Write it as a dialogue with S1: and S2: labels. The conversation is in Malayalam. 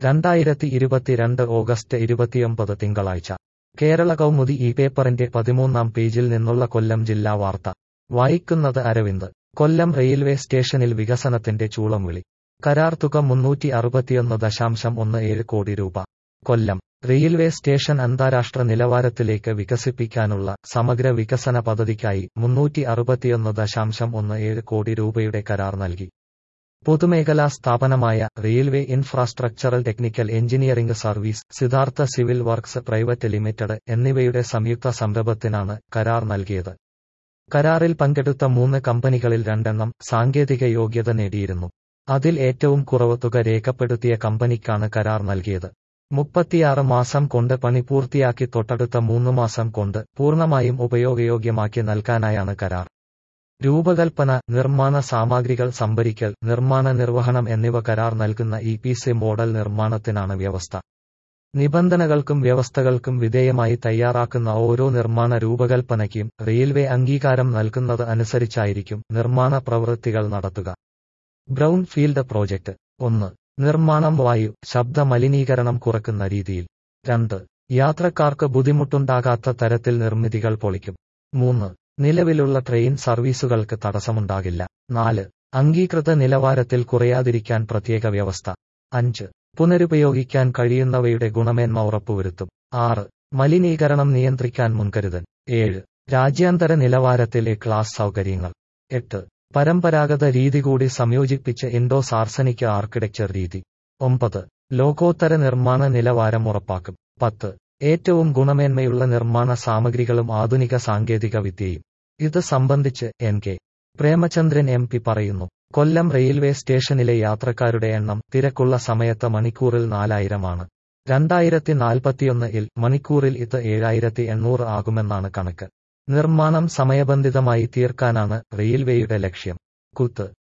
S1: രണ്ടായിരത്തി ഇരുപത്തിരണ്ട് ഓഗസ്റ്റ് ഇരുപത്തിയൊമ്പത് തിങ്കളാഴ്ച കേരള കൗമുദി ഈ പേപ്പറിന്റെ പതിമൂന്നാം പേജിൽ നിന്നുള്ള കൊല്ലം ജില്ലാ വാർത്ത വായിക്കുന്നത് അരവിന്ദ് കൊല്ലം റെയിൽവേ സ്റ്റേഷനിൽ വികസനത്തിന്റെ ചൂളം വിളി കരാർ തുക മുന്നൂറ്റി അറുപത്തിയൊന്ന് ദശാംശം ഒന്ന് ഏഴ് കോടി രൂപ കൊല്ലം റെയിൽവേ സ്റ്റേഷൻ അന്താരാഷ്ട്ര നിലവാരത്തിലേക്ക് വികസിപ്പിക്കാനുള്ള സമഗ്ര വികസന പദ്ധതിക്കായി മുന്നൂറ്റി അറുപത്തിയൊന്ന് ദശാംശം ഒന്ന് ഏഴ് കോടി രൂപയുടെ കരാർ നൽകി പൊതുമേഖലാ സ്ഥാപനമായ railway infrastructural technical engineering service Siddhartha civil works private limited എന്നിവയുടെ സംയുക്ത സംരംഭത്തിനാണ് കരാർ നൽകിയത് കരാറിൽ പങ്കെടുത്ത മൂന്ന് കമ്പനികളിൽ രണ്ടെണ്ണം സാങ്കേതിക യോഗ്യത നേടിയിരുന്നു അതിൽ ഏറ്റവും കുറവ് തുക രേഖപ്പെടുത്തിയ കമ്പനിക്കാണ് കരാർ നൽകിയത് മുപ്പത്തിയാറ് മാസം കൊണ്ട് പണി പൂർത്തിയാക്കി തൊട്ടടുത്ത മൂന്ന് മാസം കൊണ്ട് പൂർണ്ണമായും ഉപയോഗയോഗ്യമാക്കി നൽകാനായാണ് കരാർ രൂപകൽപ്പന നിർമ്മാണ സാമഗ്രികൾ സംഭരിക്കൽ നിർമ്മാണ നിർവഹണം എന്നിവ കരാർ നൽകുന്ന ഇ പി സി മോഡൽ നിർമ്മാണത്തിനാണ് വ്യവസ്ഥ നിബന്ധനകൾക്കും വ്യവസ്ഥകൾക്കും വിധേയമായി തയ്യാറാക്കുന്ന ഓരോ നിർമ്മാണ രൂപകൽപ്പനയ്ക്കും റെയിൽവേ അംഗീകാരം നൽകുന്നത് അനുസരിച്ചായിരിക്കും നിർമ്മാണ പ്രവൃത്തികൾ നടത്തുക ബ്രൗൺ ഫീൽഡ് പ്രോജക്ട് ഒന്ന് നിർമ്മാണം വായു ശബ്ദ മലിനീകരണം കുറക്കുന്ന രീതിയിൽ രണ്ട് യാത്രക്കാർക്ക് ബുദ്ധിമുട്ടുണ്ടാകാത്ത തരത്തിൽ നിർമ്മിതികൾ പൊളിക്കും മൂന്ന് നിലവിലുള്ള ട്രെയിൻ സർവീസുകൾക്ക് തടസ്സമുണ്ടാകില്ല നാല് അംഗീകൃത നിലവാരത്തിൽ കുറയാതിരിക്കാൻ പ്രത്യേക വ്യവസ്ഥ അഞ്ച് പുനരുപയോഗിക്കാൻ കഴിയുന്നവയുടെ ഗുണമേന്മ ഉറപ്പുവരുത്തും ആറ് മലിനീകരണം നിയന്ത്രിക്കാൻ മുൻകരുതൽ ഏഴ് രാജ്യാന്തര നിലവാരത്തിലെ ക്ലാസ് സൗകര്യങ്ങൾ എട്ട് പരമ്പരാഗത രീതി കൂടി സംയോജിപ്പിച്ച് ഇൻഡോ സാർസനിക് ആർക്കിടെക്ചർ രീതി ഒമ്പത് ലോകോത്തര നിർമ്മാണ നിലവാരം ഉറപ്പാക്കും പത്ത് ഏറ്റവും ഗുണമേന്മയുള്ള നിർമ്മാണ സാമഗ്രികളും ആധുനിക സാങ്കേതിക വിദ്യയും ഇത് സംബന്ധിച്ച് N K Premachandran M P പറയുന്നു കൊല്ലം റെയിൽവേ സ്റ്റേഷനിലെ യാത്രക്കാരുടെ എണ്ണം തിരക്കുള്ള സമയത്ത് മണിക്കൂറിൽ നാലായിരമാണ് രണ്ടായിരത്തി നാൽപ്പത്തിയൊന്നിൽ മണിക്കൂറിൽ ഇത് ഏഴായിരത്തി എണ്ണൂറ് ആകുമെന്നാണ് കണക്ക് നിർമ്മാണം സമയബന്ധിതമായി തീർക്കാനാണ് റെയിൽവേയുടെ ലക്ഷ്യം കുത്ത്